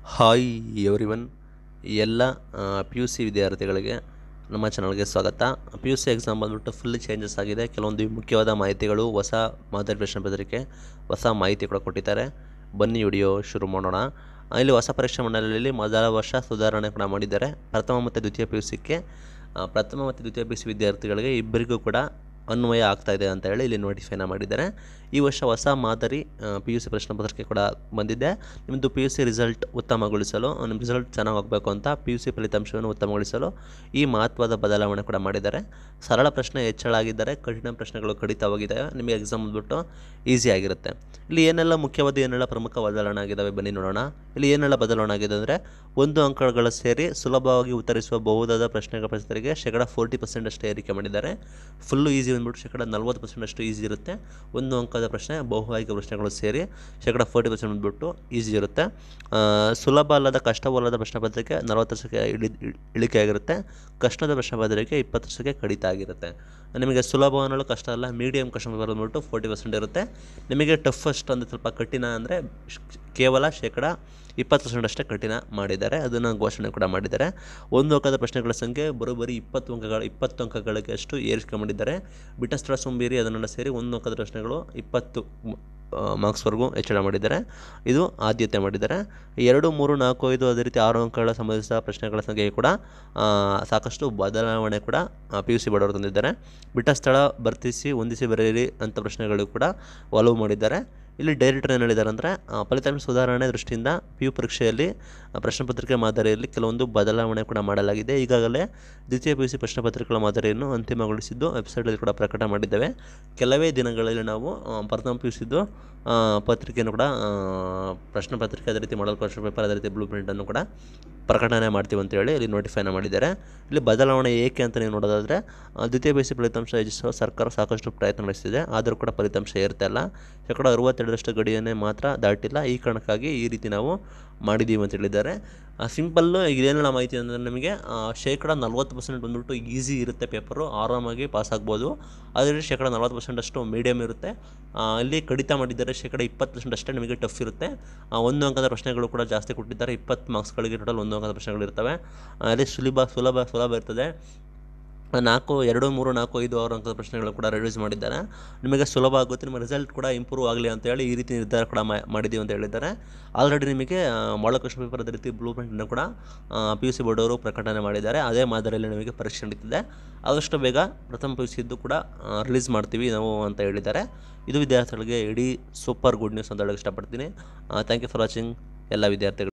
hi everyone ಎಲ್ಲ P U C ವಿದ್ಯಾರ್ಥಿಗಳಿಗೆ ನಮ್ಮ ಚಾನಲ್ಗೆ ಸ್ವಾಗತ ಪಿ ಯು ಸಿ ಎಕ್ಸಾಮ್ ಬಂದ್ಬಿಟ್ಟು ಫುಲ್ ಚೇಂಜಸ್ ಆಗಿದೆ ಕೆಲವೊಂದು ಮುಖ್ಯವಾದ ಮಾಹಿತಿಗಳು ಹೊಸ ಮಾದರಿ ಪ್ರಶ್ನೆ ಪತ್ರಿಕೆ ಹೊಸ ಮಾಹಿತಿ ಕೂಡ ಕೊಟ್ಟಿದ್ದಾರೆ ಬನ್ನಿ ವಿಡಿಯೋ ಶುರು ಮಾಡೋಣ ಇಲ್ಲಿ ಹೊಸ ಪರೀಕ್ಷಾ ಮಂಡಳಿಯಲ್ಲಿ ಮೊದಲ ವರ್ಷ ಸುಧಾರಣೆ ಕೂಡ ಮಾಡಿದ್ದಾರೆ ಪ್ರಥಮ ಮತ್ತು ದ್ವಿತೀಯ ಪಿ ಯು ಸಿಗೆ ಪ್ರಥಮ ಮತ್ತು ದ್ವಿತೀಯ ಪಿ ಯು ಸಿ ವಿದ್ಯಾರ್ಥಿಗಳಿಗೆ ಇಬ್ಬರಿಗೂ ಕೂಡ ಅನ್ವಯ ಆಗ್ತಾ ಇದೆ ಅಂತ ಹೇಳಿ ಇಲ್ಲಿ ನೋಟಿಫೈನ ಮಾಡಿದ್ದಾರೆ ಈ ವರ್ಷ ಹೊಸ ಮಾದರಿ ಪಿ ಯು ಸಿ ಪ್ರಶ್ನೆ ಪತ್ರಿಕೆ ಕೂಡ ಬಂದಿದೆ ನಿಮ್ಮದು ಪಿ ಯು ಸಿ ರಿಸಲ್ಟ್ ಉತ್ತಮಗೊಳಿಸಲು ನಿಮ್ಮ ರಿಸಲ್ಟ್ ಚೆನ್ನಾಗಿ ಹೋಗಬೇಕು ಅಂತ ಪಿ ಯು ಸಿ ಫಲಿತಾಂಶವನ್ನು ಉತ್ತಮಗೊಳಿಸಲು ಈ ಮಹತ್ವದ ಬದಲಾವಣೆ ಕೂಡ ಮಾಡಿದ್ದಾರೆ ಸರಳ ಪ್ರಶ್ನೆ ಹೆಚ್ಚಳ ಆಗಿದ್ದಾರೆ ಕಠಿಣ ಪ್ರಶ್ನೆಗಳು ಕಡಿತವಾಗಿದ್ದಾವೆ ನಿಮಗೆ ಎಕ್ಸಾಮ್ ಬಂದ್ಬಿಟ್ಟು ಈಸಿ ಆಗಿರುತ್ತೆ ಇಲ್ಲಿ ಏನೆಲ್ಲ ಮುಖ್ಯವಾದ ಏನೆಲ್ಲ ಪ್ರಮುಖ ಬದಲಾವಣೆ ಆಗಿದ್ದಾವೆ ಬನ್ನಿ ನೋಡೋಣ ಇಲ್ಲಿ ಏನೆಲ್ಲ ಬದಲಾವಣೆ ಆಗಿದೆ ಅಂದರೆ ಒಂದು ಅಂಕಗಳು ಸೇರಿ ಸುಲಭವಾಗಿ ಉತ್ತರಿಸುವ ಬಹುದಾದ ಪ್ರಶ್ನೆಗಳ ಪ್ರಶ್ನೆಗಳಿಗೆ ಶೇಕಡ ಫೋರ್ಟಿ ಪರ್ಸೆಂಟ್ ಅಷ್ಟೇ ಏರಿಕೆ ಮಾಡಿದ್ದಾರೆ ಫುಲ್ಲು ಈಸಿ ಬಂದ್ಬಿಟ್ಟು ಶೇಕಡ ನಲ್ವತ್ತು ಪರ್ಸೆಂಟ್ ಅಷ್ಟು ಈಸಿ ಇರುತ್ತೆ ಒಂದು ಅಂಕದ ಪ್ರಶ್ನೆ ಬಹು ಆಯ್ಕೆ ಪ್ರಶ್ನೆಗಳು ಸೇರಿ ಶೇಕಡ ಫೋರ್ಟಿ ಪರ್ಸೆಂಟ್ ಬಂದ್ಬಿಟ್ಟು ಈಸಿ ಇರುತ್ತೆ ಆ, ಸುಲಭ ಅಲ್ಲದ ಕಷ್ಟವಲ್ಲದ ಪ್ರಶ್ನೆ ಪತ್ರಿಕೆ ನಲವತ್ತು ವರ್ಷಕ್ಕೆ ಇಳಿ ಇಳಿಕೆ ಆಗಿರುತ್ತೆ ಕಷ್ಟದ ಪ್ರಶ್ನೆ ಪತ್ರಿಕೆ ಇಪ್ಪತ್ತು ವರ್ಷಕ್ಕೆ ಕಡಿತ ಆಗಿರುತ್ತೆ ನಿಮಗೆ ಸುಲಭ ಅನ್ನೋದು ಕಷ್ಟ ಅಲ್ಲ ಮೀಡಿಯಮ್ ಕಷ್ಟ ಬಂದ್ಬಿಟ್ಟು ಫೋರ್ಟಿ ಪರ್ಸೆಂಟ್ ಇರುತ್ತೆ ನಿಮಗೆ ಟಫಸ್ಟ್ ಅಂದರೆ ಸ್ವಲ್ಪ ಕಠಿಣ ಅಂದರೆ ಕೇವಲ ಶೇಕಡ ಇಪ್ಪತ್ತು ಪರ್ಸೆಂಟ್ ಅಷ್ಟೇ ಕಠಿಣ ಮಾಡಿದ್ದಾರೆ ಅದನ್ನು ಘೋಷಣೆ ಕೂಡ ಮಾಡಿದ್ದಾರೆ ಒಂದು ಅಂಕದ ಪ್ರಶ್ನೆಗಳ ಸಂಖ್ಯೆ ಬರೋಬ್ಬರಿ ಇಪ್ಪತ್ತು ಅಂಕಗಳ ಇಪ್ಪತ್ತು ಅಂಕಗಳಿಗೆ ಅಷ್ಟು ಏರಿಕೆ ಮಾಡಿದ್ದಾರೆ ಬಿಟ್ಟ ಸ್ಥಳ ಸುಂಬೀರಿ ಅದನ್ನೆಲ್ಲ ಸೇರಿ ಒಂದು ಅಂಕದ ಪ್ರಶ್ನೆಗಳು ಇಪ್ಪತ್ತು ಮಾರ್ಕ್ಸ್ವರೆಗೂ ಹೆಚ್ಚಳ ಮಾಡಿದ್ದಾರೆ ಇದು ಆದ್ಯತೆ ಮಾಡಿದ್ದಾರೆ ಎರಡು ಮೂರು ನಾಲ್ಕು ಐದು ಅದೇ ರೀತಿ ಆರು ಅಂಕಗಳ ಸಂಬಂಧಿಸಿದ ಪ್ರಶ್ನೆಗಳ ಸಂಖ್ಯೆ ಕೂಡ ಆ, ಸಾಕಷ್ಟು ಬದಲಾವಣೆ ಕೂಡ ಪಿ ಯು ಸಿ ಬಡವರು ತಂದಿದ್ದಾರೆ ಬಿಟ್ಟ ಸ್ಥಳ ಭರ್ತಿಸಿ ಹೊಂದಿಸಿ ಬರೆಯಿರಿ ಅಂತ ಪ್ರಶ್ನೆಗಳು ಕೂಡ ಒಲವು ಮಾಡಿದ್ದಾರೆ ಇಲ್ಲಿ ಡೈರೆಕ್ಟರ್ ಏನು ಹೇಳಿದ್ದಾರೆ ಅಂದರೆ ಫಲಿತಾಂಶ ಸುಧಾರಣೆ ದೃಷ್ಟಿಯಿಂದ ಪಿ ಯು ಪರೀಕ್ಷೆಯಲ್ಲಿ ಆ, ಪ್ರಶ್ನೆ ಪತ್ರಿಕೆ ಮಾದರಿಯಲ್ಲಿ ಕೆಲವೊಂದು ಬದಲಾವಣೆ ಕೂಡ ಮಾಡಲಾಗಿದೆ ಈಗಾಗಲೇ ದ್ವಿತೀಯ ಪಿ ಯು ಸಿ ಪ್ರಶ್ನೆ ಪತ್ರಿಕೆಗಳ ಮಾದರಿಯನ್ನು ಅಂತಿಮಗೊಳಿಸಿದ್ದು ವೆಬ್ಸೈಟಲ್ಲಿ ಕೂಡ ಪ್ರಕಟ ಮಾಡಿದ್ದೇವೆ ಕೆಲವೇ ದಿನಗಳಲ್ಲಿ ನಾವು ಆ, ಪ್ರಥಮ ಪಿ ಯು ಸಿದ್ದು ಪತ್ರಿಕೆಯನ್ನು ಕೂಡ ಆ, ಪ್ರಶ್ನೆ ಪತ್ರಿಕೆ ಅದೇ ರೀತಿ ಮಾಡಲ್ ಕ್ವಶನ್ ಪೇಪರ್ ಅದೇ ರೀತಿ ಬ್ಲೂ ಪ್ರಿಂಟನ್ನು ಕೂಡ ಪ್ರಕಟಣೆ ಮಾಡ್ತೀವಿ ಅಂತೇಳಿ ಇಲ್ಲಿ ನೋಟಿಫೈನ ಮಾಡಿದ್ದಾರೆ ಇಲ್ಲಿ ಬದಲಾವಣೆ ಏಕೆ ಅಂತ ನೀವು ನೋಡೋದಾದರೆ ಆ, ದ್ವಿತೀಯ ಪಿ ಯು ಸಿ ಫಲಿತಾಂಶ ಹೆಚ್ಚಿಸುವ ಸರ್ಕಾರ ಸಾಕಷ್ಟು ಪ್ರಯತ್ನ ನಡೆಸಿದೆ ಆದರೂ ಕೂಡ ಫಲಿತಾಂಶ ಏರ್ತಾ ಇಲ್ಲ ಶೇಕಡ ಅರವತ್ತೆರಡರಷ್ಟು ಗಡಿಯನ್ನೇ ಮಾತ್ರ ದಾಟಿಲ್ಲ ಈ ಕಾರಣಕ್ಕಾಗಿ ಈ ರೀತಿ ನಾವು ಮಾಡಿದ್ದೀವಿ ಅಂತ ಹೇಳಿದ್ದಾರೆ ಸಿಂಪಲ್ಲು ಈಗ ಏನೆಲ್ಲ ಮಾಹಿತಿ ಅಂದರೆ ನಮಗೆ ಆ, ಶೇಕಡ ನಲ್ವತ್ತು ಪರ್ಸೆಂಟ್ ಬಂದ್ಬಿಟ್ಟು ಈಸಿ ಇರುತ್ತೆ ಪೇಪರು ಆರಾಮಾಗಿ ಪಾಸ್ ಆಗ್ಬೋದು ಅದೇ ಶೇಕಡ ನಲ್ವತ್ತು ಪರ್ಸೆಂಟ್ ಅಷ್ಟು ಮೀಡಿಯಮ್ ಇರುತ್ತೆ ಆ, ಇಲ್ಲಿ ಕಡಿತ ಮಾಡಿದ್ದಾರೆ ಶೇಕಡ ಇಪ್ಪತ್ತು ಪರ್ಸೆಂಟ್ ಅಷ್ಟೇ ನಿಮಗೆ ಟಫ್ ಇರುತ್ತೆ ಆ, ಒಂದು ಅಂಕದ ಪ್ರಶ್ನೆಗಳು ಕೂಡ ಜಾಸ್ತಿ ಕೊಟ್ಟಿದ್ದಾರೆ ಇಪ್ಪತ್ತು ಮಾರ್ಕ್ಸ್ಗಳಿಗೆ ಟೋಟಲ್ ಒಂದು ಅಂಕದ ಪ್ರಶ್ನೆಗಳು ಇರ್ತವೆ ಆ, ಅಲ್ಲಿ ಸುಲಭ ಸುಲಭ ಸುಲಭ ಇರ್ತದೆ ನಾಲ್ಕು ಎರಡು ಮೂರು ನಾಲ್ಕು ಐದು ಆರು ಅಂಕದ ಪ್ರಶ್ನೆಗಳು ಕೂಡ ರಿಡ್ಯೂಸ್ ಮಾಡಿದ್ದಾರೆ ನಿಮಗೆ ಸುಲಭ ಆಗುತ್ತೆ ನಿಮ್ಮ ರಿಸಲ್ಟ್ ಕೂಡ ಇಂಪ್ರೂವ್ ಆಗಲಿ ಅಂತೇಳಿ ಈ ರೀತಿ ನಿರ್ಧಾರ ಕೂಡ ಮಾ- ಮಾಡಿದ್ದೀವಿ ಅಂತ ಹೇಳಿದ್ದಾರೆ ಆಲ್ರೆಡಿ ನಿಮಗೆ ಮಾಡಲ್ ಕ್ವಶನ್ ಪೇಪರ್ ಅದೇ ರೀತಿ ಬ್ಲೂ ಪ್ರಿಂಟನ್ನು ಕೂಡ ಪಿ ಯು ಸಿ ಬೋರ್ಡ್ ಅವರು ಪ್ರಕಟಣೆ ಮಾಡಿದ್ದಾರೆ ಅದೇ ಮಾದರಿಯಲ್ಲಿ ನಿಮಗೆ ಪರೀಕ್ಷೆ ನಡೀತಿದೆ ಆದಷ್ಟು ಬೇಗ ಪ್ರಥಮ ಪಿ ಯು ಸಿದ್ದು ಕೂಡ ರಿಲೀಸ್ ಮಾಡ್ತೀವಿ ನಾವು ಅಂತ ಹೇಳಿದ್ದಾರೆ ಇದು ವಿದ್ಯಾರ್ಥಿಗಳಿಗೆ ಇಡೀ ಸೂಪರ್ ಗುಡ್ ನ್ಯೂಸ್ ಅಂತ ಹೇಳಕ್ಕೆ ಇಷ್ಟಪಡ್ತೀನಿ ಥ್ಯಾಂಕ್ ಯು ಫಾರ್ ವಾಚಿಂಗ್ ಎಲ್ಲ ವಿದ್ಯಾರ್ಥಿಗಳು